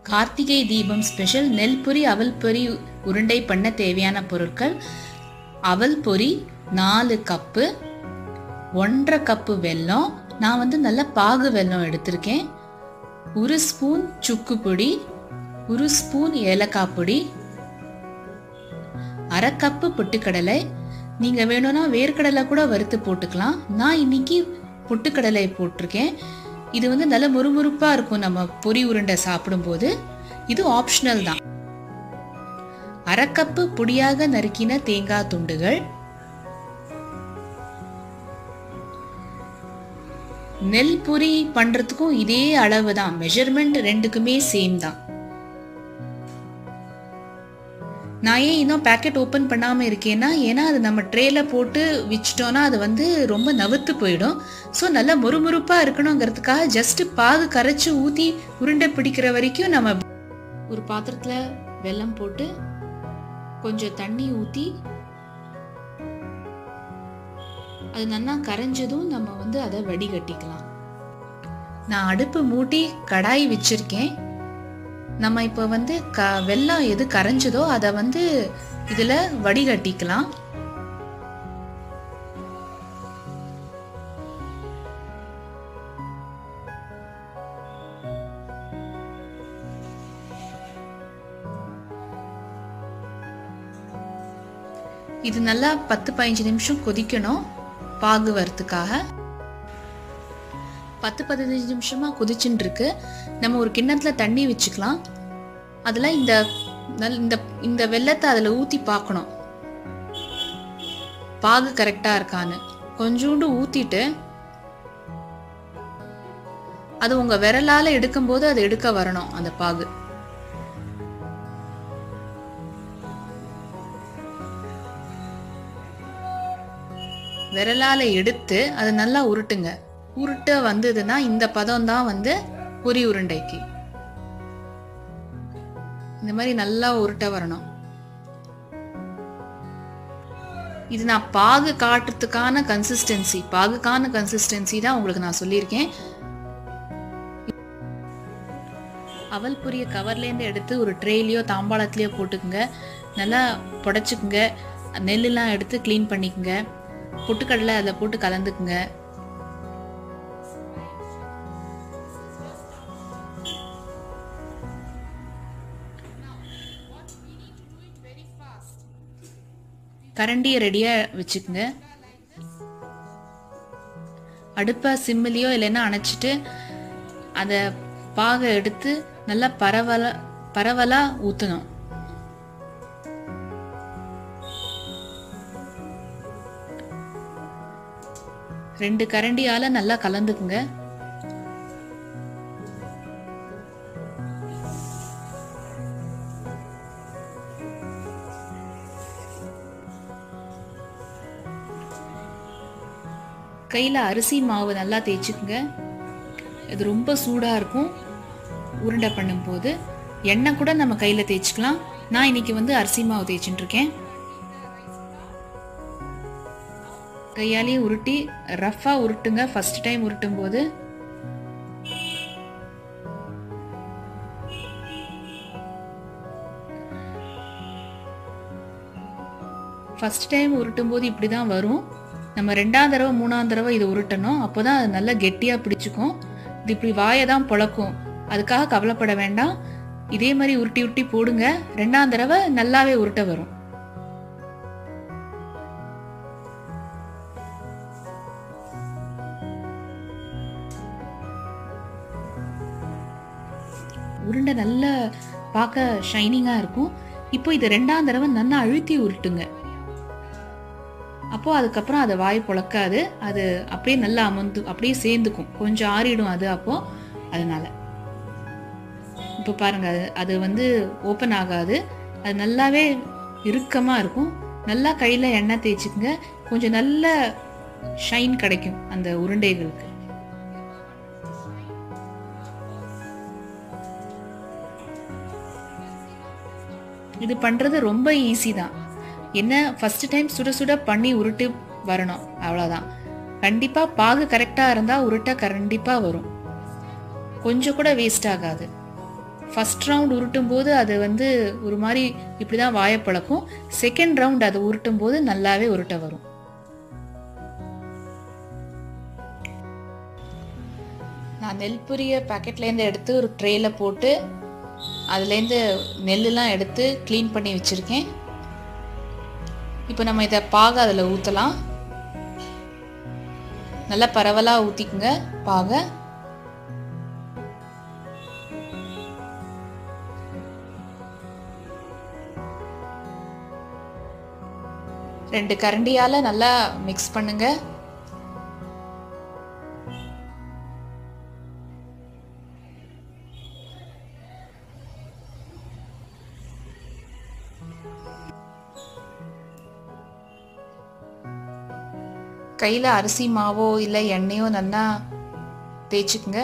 கார்த்திகை தீபம் ஸ்பெஷல் நெல் பொரி அவல் பொரி உருண்டை பண்ண தேவையான பொருட்கள் அவல் பொரி நாலு கப்பு ஒன்றரை கப்பு வெல்லம் நான் வந்து நல்ல பாகு வெல்லம் எடுத்திருக்கேன் ஒரு ஸ்பூன் சுக்கு பொடி ஒரு ஸ்பூன் ஏலக்காய் பொடி அரை கப்பு பொட்டுக்கடலை நீங்க வேணும்னா வேர்க்கடலை கூட வறுத்து போட்டுக்கலாம் நான் இன்னைக்கு பொட்டுக்கடலை போட்டிருக்கேன் இது வந்து நல்ல முறுமுறுப்பா இருக்கும் நம்ம பொரி உருண்டை சாப்பிடும்போது இது ஆப்ஷனல் தான் அரை கப்பு பொடியாக நறுக்கின தேங்காய் துண்டுகள் நெல் பொரி பண்றதுக்கும் இதே அளவு தான் மெஷர்மெண்ட் ரெண்டுக்குமே சேம் தான் நான் ஏன் இன்னும் பேக்கெட் ஓப்பன் பண்ணாமல் இருக்கேன்னா ஏன்னா அது நம்ம ட்ரேல போட்டு வச்சிட்டோன்னா அது வந்து ரொம்ப நவுத்து போயிடும் ஸோ நல்லா முறுமுறுப்பாக இருக்கணுங்கிறதுக்காக ஜஸ்ட் பாகு கரைச்சி ஊற்றி உருண்டை பிடிக்கிற வரைக்கும் நம்ம ஒரு பாத்திரத்தில் வெல்லம் போட்டு கொஞ்சம் தண்ணி ஊற்றி அது நல்லா கரைஞ்சதும் நம்ம வந்து அதை வடிகட்டிக்கலாம் நான் அடுப்பு மூட்டி கடாய் வச்சிருக்கேன் நம்ம இப்போ வந்து க வெல்லம் எது கரைஞ்சதோ அதை வந்து இதில் வடிகட்டிக்கலாம் இது நல்லா பத்து பதினஞ்சு நிமிஷம் கொதிக்கணும் பாகு வரத்துக்காக பத்து பதினஞ்சு நிமிஷமா கொதிச்சுட்டு இருக்கு நம்ம ஒரு கிண்ணத்துல தண்ணி வச்சுக்கலாம் அதுல இந்த நல் இந்த இந்த வெள்ளத்தை அதுல ஊத்தி பார்க்கணும் பாகு கரெக்டா இருக்கான்னு கொஞ்சோண்டு ஊத்திட்டு அது உங்க விரலால எடுக்கும்போது அது எடுக்க வரணும் அந்த பாகு விரலால எடுத்து அதை நல்லா உருட்டுங்க உருட்ட வந்ததுன்னா இந்த பதம் தான் வந்து பொரி உருண்டைக்கு இந்த மாதிரி நல்லா உருட்ட வரணும் இது நான் பாகு காட்டுறதுக்கான கன்சிஸ்டன்சி பாகுக்கான கன்சிஸ்டன்சி தான் உங்களுக்கு நான் சொல்லியிருக்கேன் அவல் பொரிய கவர்லேருந்து எடுத்து ஒரு ட்ரேலையோ தாம்பாளத்துலையோ போட்டுக்குங்க நல்லா புடச்சிக்குங்க நெல்லுலாம் எடுத்து க்ளீன் பண்ணிக்கோங்க பொட்டுக்கடலை அதில் போட்டு கலந்துக்குங்க கரண்டியை ரெடியாக வச்சுக்கோங்க அடுப்பை சிம்மிலையோ இல்லைன்னா அணைச்சிட்டு அதை பாகை எடுத்து நல்லா பரவல பரவலாக ஊற்றணும் ரெண்டு கரண்டியால நல்லா கலந்துக்குங்க கையில் அரிசி மாவு நல்லா தேய்ச்சிக்குங்க இது ரொம்ப சூடாக இருக்கும் உருண்டை பண்ணும்போது எண்ணெய் கூட நம்ம கையில் தேய்ச்சிக்கலாம் நான் இன்னைக்கு வந்து அரிசி மாவு தேய்ச்சிட்டு இருக்கேன் கையாலேயே உருட்டி ரஃப்பாக உருட்டுங்க ஃபர்ஸ்ட் டைம் உருட்டும் போது ஃபர்ஸ்ட் டைம் உருட்டும் போது இப்படி தான் வரும் நம்ம ரெண்டாம் தடவை மூணாம் தடவை இதை உருட்டணும் அப்போ தான் அது நல்லா கெட்டியாக பிடிச்சிக்கும் இது இப்படி வாயை தான் பொழக்கும் அதுக்காக கவலைப்பட வேண்டாம் இதே மாதிரி உருட்டி உருட்டி போடுங்க ரெண்டாம் தடவை நல்லாவே உருட்ட வரும் உருண்டை நல்லா பார்க்க ஷைனிங்காக இருக்கும் இப்போ இது ரெண்டாம் தடவை நல்லா அழுத்தி உருட்டுங்க அப்போ அதுக்கப்புறம் அதை வாய் பொழக்காது அது அப்படியே நல்லா அமர்ந்து அப்படியே சேர்ந்துக்கும் கொஞ்சம் ஆறிடும் அது அப்போ அதனால இப்போ பாருங்க அது அது வந்து ஓப்பன் ஆகாது அது நல்லாவே இறுக்கமாக இருக்கும் நல்லா கையில் எண்ணெய் தேய்ச்சிக்குங்க கொஞ்சம் நல்ல ஷைன் கிடைக்கும் அந்த உருண்டைகளுக்கு இது பண்ணுறது ரொம்ப ஈஸி தான் என்ன ஃபர்ஸ்ட் டைம் சுட சுட பண்ணி உருட்டு வரணும் அவ்வளோதான் கண்டிப்பாக பாகு கரெக்டாக இருந்தால் உருட்டை கண்டிப்பாக வரும் கொஞ்சம் கூட வேஸ்ட் ஆகாது ஃபஸ்ட் ரவுண்ட் உருட்டும் போது அது வந்து ஒரு மாதிரி இப்படி தான் வாயை பழக்கும் செகண்ட் ரவுண்ட் அதை உருட்டும் போது நல்லாவே உருட்ட வரும் நான் நெல் புரிய பேக்கெட்லேருந்து எடுத்து ஒரு ட்ரேயில் போட்டு அதுலேருந்து நெல்லுலாம் எடுத்து க்ளீன் பண்ணி வச்சுருக்கேன் இப்போ நம்ம இதை பாக அதில் ஊற்றலாம் நல்லா பரவலாக ஊற்றிக்குங்க பாகை ரெண்டு கரண்டியால் நல்லா மிக்ஸ் பண்ணுங்க கையில் அரிசி மாவோ இல்லை எண்ணெயோ நல்லா தேய்ச்சிக்குங்க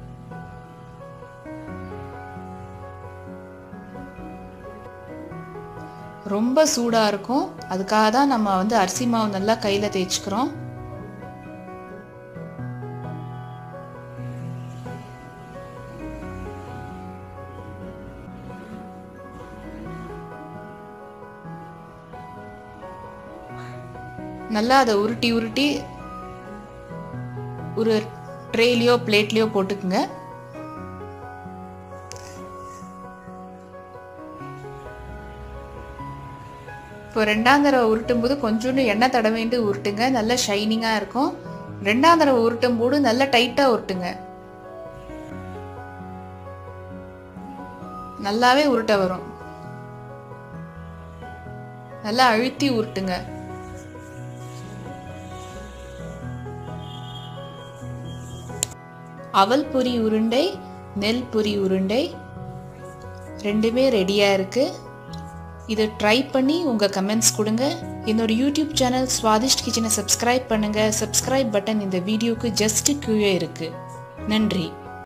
ரொம்ப சூடாக இருக்கும் அதுக்காக தான் நம்ம வந்து அரிசி மாவு நல்லா கையில் தேய்ச்சிக்கிறோம் நல்லா அதை உருட்டி உருட்டி ஒரு ட்ரேலையோ பிளேட்லேயோ போட்டுக்குங்க இப்போ ரெண்டாம் தடவை உருட்டும் போது கொஞ்சோண்டு எண்ணெய் தடவைண்டு உருட்டுங்க நல்ல ஷைனிங்காக இருக்கும் ரெண்டாம் தடவை உருட்டும் போது நல்லா டைட்டாக உருட்டுங்க நல்லாவே உருட்ட வரும் நல்லா அழுத்தி உருட்டுங்க அவல் பொரி உருண்டை நெல் பொரி உருண்டை ரெண்டுமே ரெடியாக இருக்குது இதை ட்ரை பண்ணி உங்கள் கமெண்ட்ஸ் கொடுங்க என்னோட யூடியூப் சேனல் ஸ்வாதிஷ்ட் கிச்சனை சப்ஸ்கிரைப் பண்ணுங்கள் சப்ஸ்கிரைப் பட்டன் இந்த வீடியோக்கு ஜஸ்ட் கீழே இருக்குது நன்றி